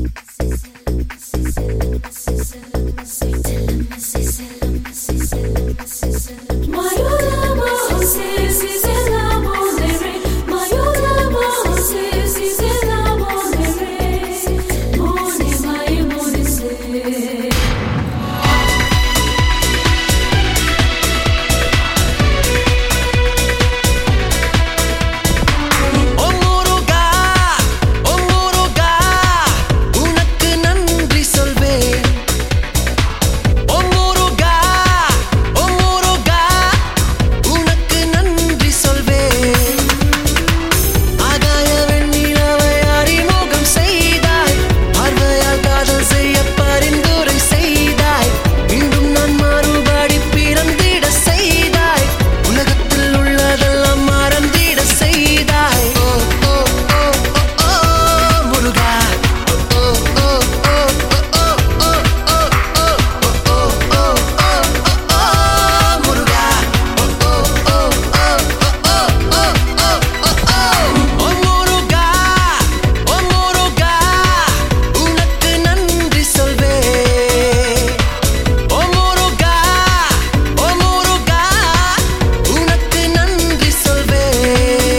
ஓ முருகா ஓ முருகா உனக்கு நன்றி சொல்வேன் ஓ முருகா ஓ முருகா உனக்கு நன்றி சொல்வேன் ஆகாய வெண்ணிலவை அறிமுகம் செய்தாய் பார்வையால் காதல் செய்ய பரிந்துரை செய்தாய் மீண்டும் நான் மறுபடி பிறந்திட செய்தாய் உலகத்தில் உள்ளதெல்லாம் மறந்திட செய்தாய் ஓ ஓ ஓ ஓ ஓ முருகா ஓ ஓ ஓ ஓ ஓ ஓ ஓ ஓ ஓ ஓ ஓ ஓ முருகா ஓ ஓ ஓ ஓ ஓ ஓ ஓ முருகா ஓ முருகா உனக்கு நன்றி சொல்வேன் ஓ முருகா ஓ முருகா உனக்கு நன்றி சொல்வேன்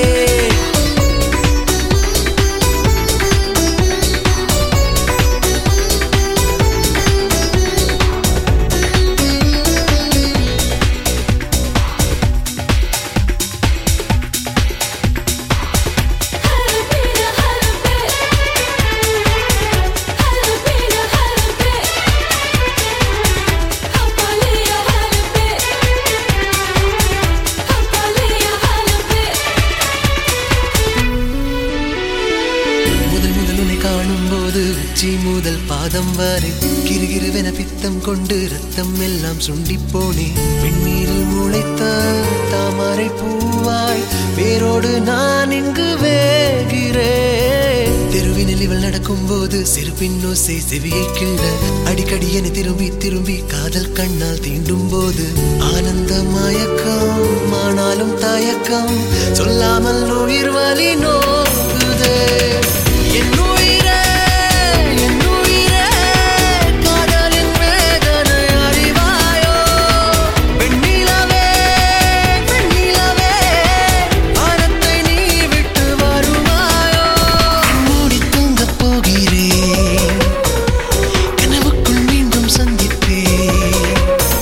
முதல் முதல் உன்னை காணும் போது உச்சி முதல் பாதம் வரை கிருகிருவென பித்தம் கொண்டு ரத்தம் எல்லாம் சுண்டி போனேன் வெந்நீரில் முளைத்த தாமரை பூவாய் வேரோடு நான் இங்கு வேகிறேன் தெருவினில் இவள் நடக்கும் போது செருப்பின் ஓசை செவியை கிள்ள அடிக்கடி என திரும்பி திரும்பி காதல் கண்ணால் தீண்டும் போது ஆனந்த மயக்கம் ஆனாலும் தயக்கம் சொல்லாமல் உயிர் வலி நோக்குதே என் உயிரே, என் உயிரே, காதலின் வேதனை அறிவாயோ? வெண்ணிலவே, வெண்ணிலவே, வானத்தை நீ விட்டு வருவாயோ? மூடி தூங்கப் போகிறேன் கனவுக்குள் மீண்டும் சந்திப்பேன்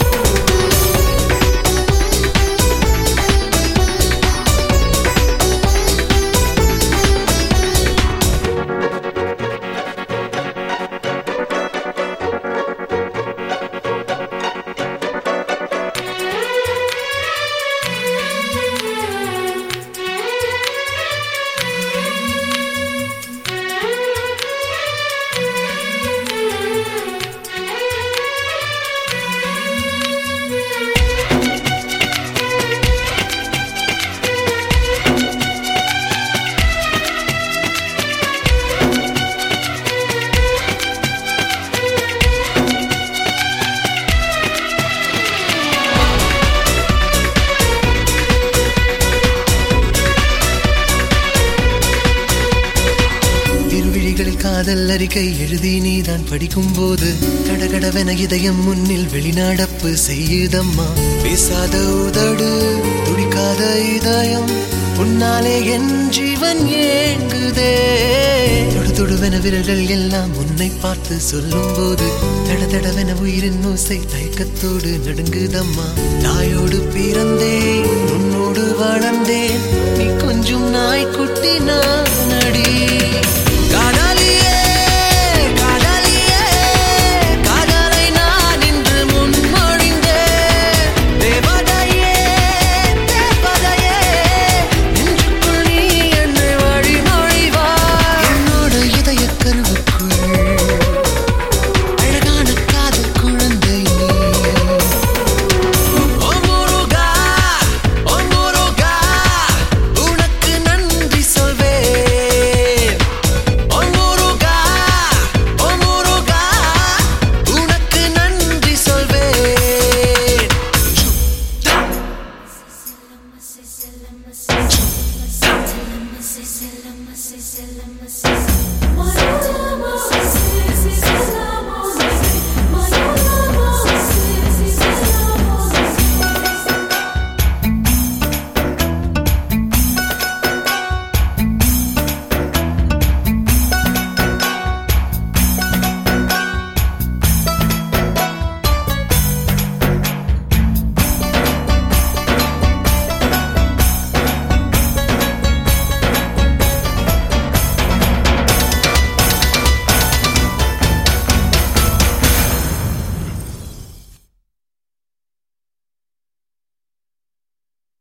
திருவிழிகளில் காதல் அறிக்கை எழுதி நீதான் படிக்கும் போது கடகடவென இதயம் முன்னில் வெளிநடப்பு செய்யுதம்மா பேசாத உதடு துடிக்காத இதயம் உன்னாலே என் ஜீவன் ஏங்குதே தொடு தொடுவென விரல்கள் எல்லாம் உன்னை பார்த்து சொல்லும் போது தட தடவென உயிரின் ஓசை தயக்கத்தோடு நடுங்குதம்மா தாயோடு பிறந்தேன் உன்னோடு வளர்ந்தேன் நீ கொஞ்சம் நாய்க்குட்டி நான் அடி